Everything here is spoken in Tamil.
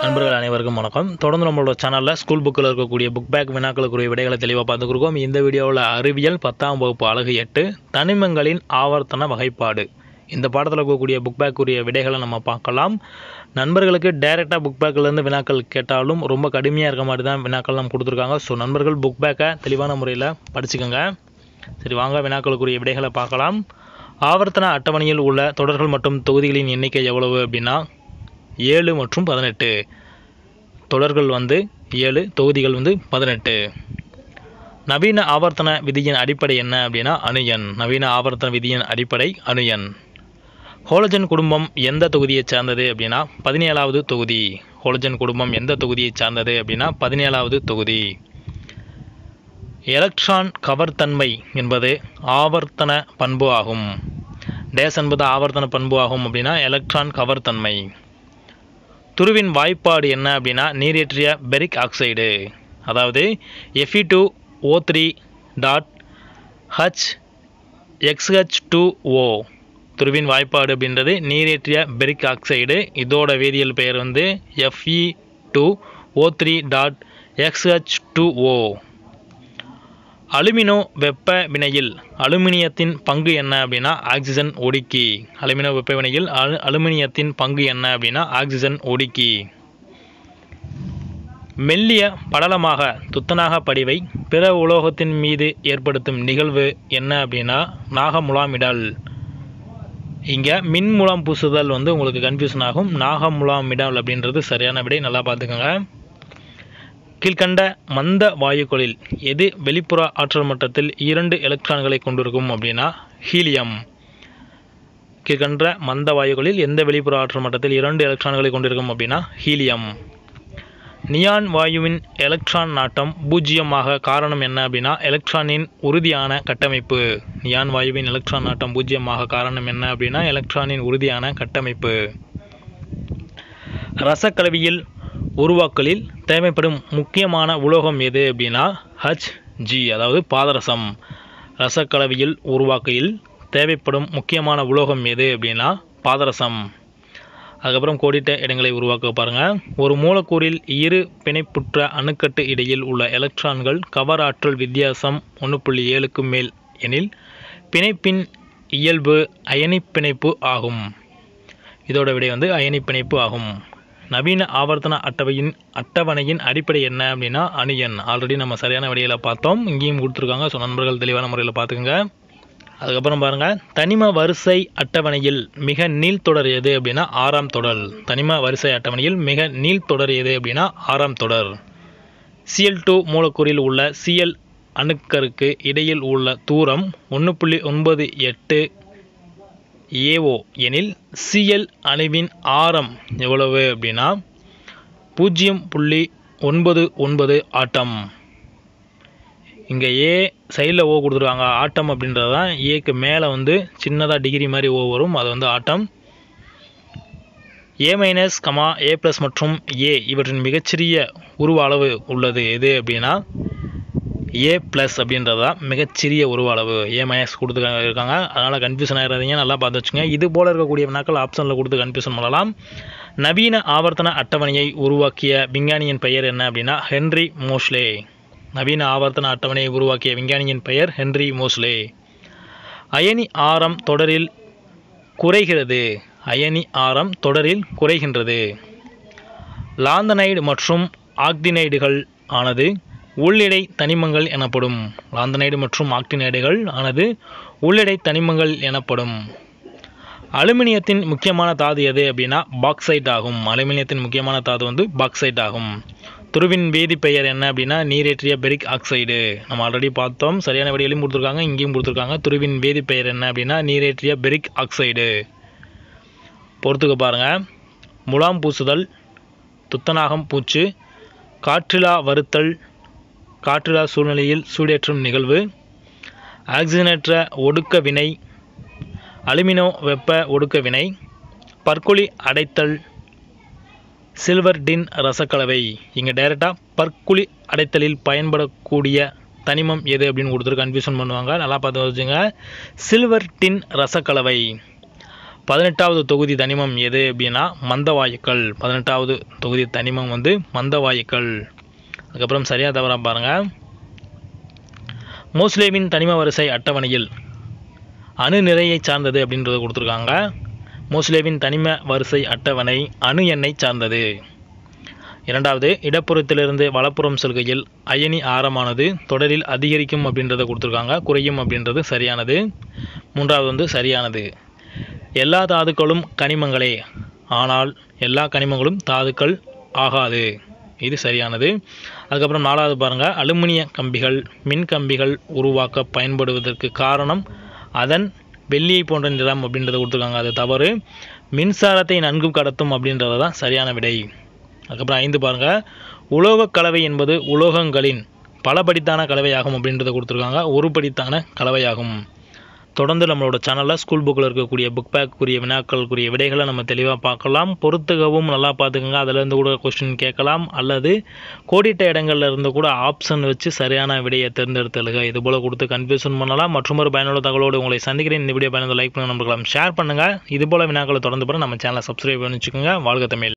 நண்பர்கள் அனைவருக்கும் வணக்கம் தொடர்ந்து நம்மளோட சேனலில் ஸ்கூல் புக்கில் இருக்கக்கூடிய புக் பேக் வினாக்களுக்குரிய விடைகளை தெளிவாக பார்த்துக்கிருக்கோம் இந்த வீடியோவில் அறிவியல் பத்தாம் வகுப்பு அழகு எட்டு தனிமங்களின் ஆவர்த்தன வகைப்பாடு இந்த பாடத்தில் இருக்கக்கூடிய புக் பேக்குரிய விடைகளை நம்ம பார்க்கலாம் நண்பர்களுக்கு டைரெக்டாக புக் பேக்கிலேருந்து வினாக்கள் கேட்டாலும் ரொம்ப கடுமையாக இருக்க மாதிரி தான் வினாக்கள் நம்ம கொடுத்துருக்காங்க ஸோ நண்பர்கள் புக் பேக்கை தெளிவான முறையில் படிச்சுக்கோங்க சரி வாங்க வினாக்களுக்குரிய விடைகளை பார்க்கலாம் ஆவர்த்தன அட்டவணையில் உள்ள தொடர்கள் மற்றும் தொகுதிகளின் எண்ணிக்கை எவ்வளவு அப்படின்னா ஏழு மற்றும் பதினெட்டு தொடர்கள் வந்து ஏழு தொகுதிகள் வந்து பதினெட்டு நவீன ஆவர்த்தன விதியின் அடிப்படை என்ன அப்படின்னா அணு எண் நவீன ஆவர்த்தன விதியின் அடிப்படை அணு எண் ஹோலஜன் குடும்பம் எந்த தொகுதியைச் சார்ந்தது அப்படின்னா பதினேழாவது தொகுதி ஹோலஜன் குடும்பம் எந்த தொகுதியைச் சார்ந்தது அப்படின்னா பதினேழாவது தொகுதி எலக்ட்ரான் கவர்த்தன்மை என்பது ஆவர்த்தன பண்பு ஆகும் டேஸ் என்பது ஆவர்த்தன பண்பு ஆகும் அப்படின்னா எலக்ட்ரான் கவர்த்தன்மை துருவின் வாய்ப்பாடு என்ன அப்படின்னா நீரேற்றிய பெரிக் ஆக்சைடு அதாவது F E two O three dot H x H two O துருவின் வாய்ப்பாடு அப்படின்றது நீரேற்றிய பெரிக் ஆக்சைடு இதோட வேதியியல் பெயர் வந்து F E two O three dot x H two O அலுமினோ வெப்ப வினையில் அலுமினியத்தின் பங்கு என்ன அப்படின்னா ஆக்சிஜன் ஒடுக்கி அலுமினோ வெப்ப வினையில் அலு அலுமினியத்தின் பங்கு என்ன அப்படின்னா ஆக்சிஜன் ஒடுக்கி மெல்லிய படலமாக துத்தநாக படிவை பிற உலோகத்தின் மீது ஏற்படுத்தும் நிகழ்வு என்ன அப்படின்னா நாகமுலாமிடல் இங்கே மின்முலாம் பூசுதல் வந்து உங்களுக்கு கன்ஃபியூஷன் ஆகும் நாகமுலாமிடல் அப்படின்றது சரியான விடை நல்லா பார்த்துக்கோங்க கீழ்கண்ட மந்த வாயுக்களில் எது வெளிப்புற ஆற்றல் மட்டத்தில் இரண்டு எலக்ட்ரான்களை கொண்டிருக்கும் அப்படின்னா ஹீலியம் கீழ்கண்ட மந்த வாயுக்களில் எந்த வெளிப்புற ஆற்றல் மட்டத்தில் இரண்டு எலக்ட்ரான்களை கொண்டிருக்கும் அப்படின்னா ஹீலியம் நியான் வாயுவின் எலக்ட்ரான் நாட்டம் பூஜ்ஜியமாக காரணம் என்ன அப்படின்னா எலக்ட்ரானின் உறுதியான கட்டமைப்பு நியான் வாயுவின் எலக்ட்ரான் நாட்டம் பூஜ்ஜியமாக காரணம் என்ன அப்படின்னா எலக்ட்ரானின் உறுதியான கட்டமைப்பு ரசக்கலவியில் உருவாக்கலில் தேவைப்படும் முக்கியமான உலோகம் எது அப்படின்னா ஹச் ஜி அதாவது பாதரசம் ரசக்கலவியில் உருவாக்கையில் தேவைப்படும் முக்கியமான உலோகம் எது அப்படின்னா பாதரசம் அதுக்கப்புறம் கோடிட்ட இடங்களை உருவாக்க பாருங்கள் ஒரு மூலக்கூறில் இரு பிணைப்புற்ற அணுக்கட்டு இடையில் உள்ள எலக்ட்ரான்கள் கவர் ஆற்றல் வித்தியாசம் ஒன்று புள்ளி ஏழுக்கு மேல் எனில் பிணைப்பின் இயல்பு அயனி பிணைப்பு ஆகும் இதோட விடை வந்து அயனி பிணைப்பு ஆகும் நவீன ஆவர்த்தன அட்டவையின் அட்டவணையின் அடிப்படை என்ன அப்படின்னா அணு எண் ஆல்ரெடி நம்ம சரியான விடையில் பார்த்தோம் இங்கேயும் கொடுத்துருக்காங்க ஸோ நண்பர்கள் தெளிவான முறையில் பார்த்துக்குங்க அதுக்கப்புறம் பாருங்கள் தனிம வரிசை அட்டவணையில் மிக நீள்தொடர் எது அப்படின்னா ஆறாம் தொடர் தனிம வரிசை அட்டவணையில் மிக நீள்தொடர் எது அப்படின்னா ஆறாம் தொடர் சிஎல் டூ மூலக்கூறில் உள்ள சிஎல் அணுக்கருக்கு இடையில் உள்ள தூரம் ஒன்று புள்ளி ஒன்பது எட்டு ஏஓ எனில் சிஎல் அணுவின் ஆரம் எவ்வளவு அப்படின்னா பூஜ்ஜியம் புள்ளி ஒன்பது ஒன்பது ஆட்டம் இங்கே ஏ சைடில் ஓ கொடுத்துருக்காங்க ஆட்டம் அப்படின்றது தான் ஏக்கு மேலே வந்து சின்னதாக டிகிரி மாதிரி ஓ வரும் அது வந்து atom A minus comma A plus மற்றும் ஏ இவற்றின் மிகச்சிறிய உருவ அளவு உள்ளது எது அப்படின்னா ஏ ப்ளஸ் அப்படின்றது தான் மிகச்சிறிய உருவ அளவு ஏ மைனஸ் கொடுத்துருக்காங்க இருக்காங்க அதனால் கன்ஃபியூஷன் ஆகிடாதீங்க நல்லா பார்த்து வச்சுங்க இது போல் இருக்கக்கூடிய வினாக்கள் ஆப்ஷனில் கொடுத்து கன்ஃபியூஷன் பண்ணலாம் நவீன ஆவர்த்தன அட்டவணையை உருவாக்கிய விஞ்ஞானியின் பெயர் என்ன அப்படின்னா ஹென்ரி மோஸ்லே நவீன ஆவர்த்தன அட்டவணையை உருவாக்கிய விஞ்ஞானியின் பெயர் ஹென்ரி மோஸ்லே அயனி ஆரம் தொடரில் குறைகிறது அயனி ஆரம் தொடரில் குறைகின்றது லாந்தனைடு மற்றும் ஆக்டினைடுகள் ஆனது உள்ளிடை தனிமங்கள் எனப்படும் லாந்தனைடு மற்றும் ஆக்டினைடுகள் ஆனது உள்ளிடை தனிமங்கள் எனப்படும் அலுமினியத்தின் முக்கியமான தாது எது அப்படின்னா பாக்சைட் ஆகும் அலுமினியத்தின் முக்கியமான தாது வந்து பாக்சைட் ஆகும் துருவின் வேதி பெயர் என்ன அப்படின்னா நீரேற்றிய பெரிக் ஆக்சைடு நம்ம ஆல்ரெடி பார்த்தோம் சரியான விடையிலையும் கொடுத்துருக்காங்க இங்கேயும் கொடுத்துருக்காங்க துருவின் வேதி பெயர் என்ன அப்படின்னா நீரேற்றிய பெரிக் ஆக்சைடு பொறுத்துக்க பாருங்கள் முலாம் பூசுதல் துத்தநாகம் பூச்சு காற்றிலா வருத்தல் காற்றிலா சூழ்நிலையில் சூடேற்றும் நிகழ்வு ஆக்சிஜனேற்ற ஒடுக்க வினை அலுமினோ வெப்ப ஒடுக்க வினை பற்குழி அடைத்தல் சில்வர் டின் ரசக்கலவை இங்கே டைரெக்டாக பற்குழி அடைத்தலில் பயன்படக்கூடிய தனிமம் எது அப்படின்னு கொடுத்துட்டு கன்ஃபியூஷன் பண்ணுவாங்க நல்லா பார்த்து வச்சுங்க சில்வர் டின் ரசக்கலவை பதினெட்டாவது தொகுதி தனிமம் எது அப்படின்னா மந்தவாயுக்கள் பதினெட்டாவது தொகுதி தனிமம் வந்து மந்தவாயுக்கள் அதுக்கப்புறம் சரியாக தவறாக பாருங்கள் மோஸ்லேவின் தனிம வரிசை அட்டவணையில் அணு நிறையை சார்ந்தது அப்படின்றத கொடுத்துருக்காங்க மோஸ்லேவின் தனிம வரிசை அட்டவணை அணு எண்ணை சார்ந்தது இரண்டாவது இடப்புறத்திலிருந்து வலப்புறம் செல்கையில் அயனி ஆரமானது தொடரில் அதிகரிக்கும் அப்படின்றத கொடுத்துருக்காங்க குறையும் அப்படின்றது சரியானது மூன்றாவது வந்து சரியானது எல்லா தாதுக்களும் கனிமங்களே ஆனால் எல்லா கனிமங்களும் தாதுக்கள் ஆகாது இது சரியானது அதுக்கப்புறம் நாலாவது பாருங்கள் அலுமினிய கம்பிகள் மின் கம்பிகள் உருவாக்க பயன்படுவதற்கு காரணம் அதன் வெள்ளியை போன்ற நிறம் அப்படின்றத கொடுத்துருக்காங்க அது தவறு மின்சாரத்தை நன்கு கடத்தும் அப்படின்றது தான் சரியான விடை அதுக்கப்புறம் ஐந்து பாருங்கள் உலோகக் கலவை என்பது உலோகங்களின் பலபடித்தான கலவையாகும் அப்படின்றத கொடுத்துருக்காங்க ஒரு படித்தான கலவையாகும் தொடர்ந்து நம்மளோட சேனலில் ஸ்கூல் புக்கில் இருக்கக்கூடிய புக் பேக்குரிய வினாக்களுக்குரிய விடைகளை நம்ம தெளிவாக பார்க்கலாம் பொறுத்துகவும் நல்லா பார்த்துக்கோங்க அதிலேருந்து கூட கொஸ்டின் கேட்கலாம் அல்லது கோடிட்ட இடங்கள்ல இருந்து கூட ஆப்ஷன் வச்சு சரியான விடையை தேர்ந்தெடுத்தலுக இது போல் கொடுத்து கன்ஃபியூஷன் பண்ணலாம் மற்றும் ஒரு பயனுள்ள தகவலோடு உங்களை சந்திக்கிறேன் இந்த வீடியோ பயனுள்ள லைக் பண்ண நம்பர்களாம் ஷேர் பண்ணுங்கள் இது போல் வினாக்களை தொடர்ந்து பெற நம்ம சேனலை சப்ஸ்கிரைப் பண்ணி வச்சுக்கோங்க வாழ்க தமிழ்